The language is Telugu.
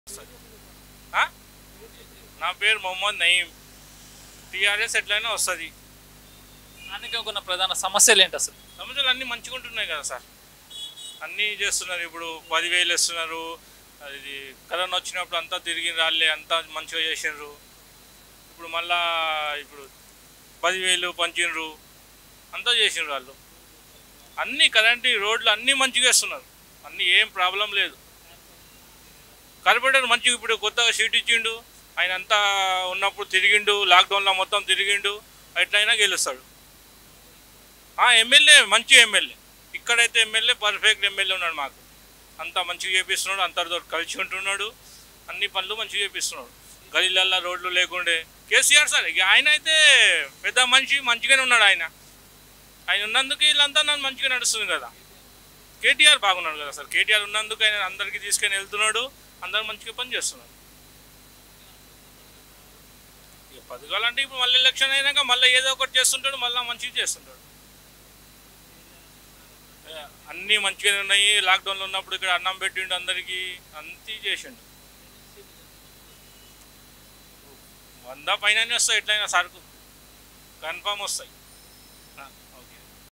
ఆ? నా పేరు మొహమ్మద్ నయీం టీఆర్ఎస్ ఎట్లయినా వస్తుంది స్థానికంగా ఉన్న ప్రధాన సమస్యలు ఏంటి అసలు సమస్యలు అన్నీ మంచిగా ఉంటున్నాయి కదా సార్ అన్నీ చేస్తున్నారు ఇప్పుడు పదివేలు ఇస్తున్నారు అది కరోనా వచ్చినప్పుడు అంతా తిరిగి రాలే అంతా మంచిగా చేసిండ్రు ఇప్పుడు మళ్ళా ఇప్పుడు పదివేలు పంచిండ్రు అంతా చేసిండ్రు వాళ్ళు అన్నీ కరెంట్ రోడ్లు అన్నీ మంచిగా వేస్తున్నారు అన్నీ ఏం ప్రాబ్లం లేదు కార్పొరేటర్ మంచిగా ఇప్పుడు కొత్తగా సీట్ ఇచ్చిండు ఆయన అంతా ఉన్నప్పుడు తిరిగిండు లాక్డౌన్లో మొత్తం తిరిగిండు ఎట్లయినా గెలుస్తాడు ఆ, ఎమ్మెల్యే మంచి ఎమ్మెల్యే ఇక్కడైతే ఎమ్మెల్యే పర్ఫెక్ట్ ఎమ్మెల్యే ఉన్నాడు మాకు అంతా మంచిగా చేపిస్తున్నాడు అందరితో కలిసి ఉంటున్నాడు అన్ని పనులు మంచిగా చేపిస్తున్నాడు గలీలల్లా రోడ్లు లేకుండే కేసీఆర్ సార్ ఇక ఆయన అయితే పెద్ద మనిషి మంచిగానే ఉన్నాడు ఆయన ఆయన ఉన్నందుకు వీళ్ళంతా నన్ను మంచిగా నడుస్తుంది కదా కేటీఆర్ బాగున్నాడు కదా సార్ కేటీఆర్ ఉన్నందుకు ఆయన అందరికీ తీసుకొని వెళ్తున్నాడు అందరు మంచిగా పని చేస్తున్నాడు ఇక పథకాలంటే ఇప్పుడు మళ్ళీ ఎలక్షన్ అయినాక మళ్ళీ ఏదో ఒకటి చేస్తుంటాడు మళ్ళీ మంచిగా చేస్తుంటాడు ఏ, అన్నీ మంచిగానే ఉన్నాయి లాక్డౌన్లో ఉన్నప్పుడు ఇక్కడ అన్నం పెట్టిండు అందరికీ అంతే చేసిండు వంద పైన వస్తాయి ఎట్లయినా సరుకు కన్ఫామ్ వస్తాయి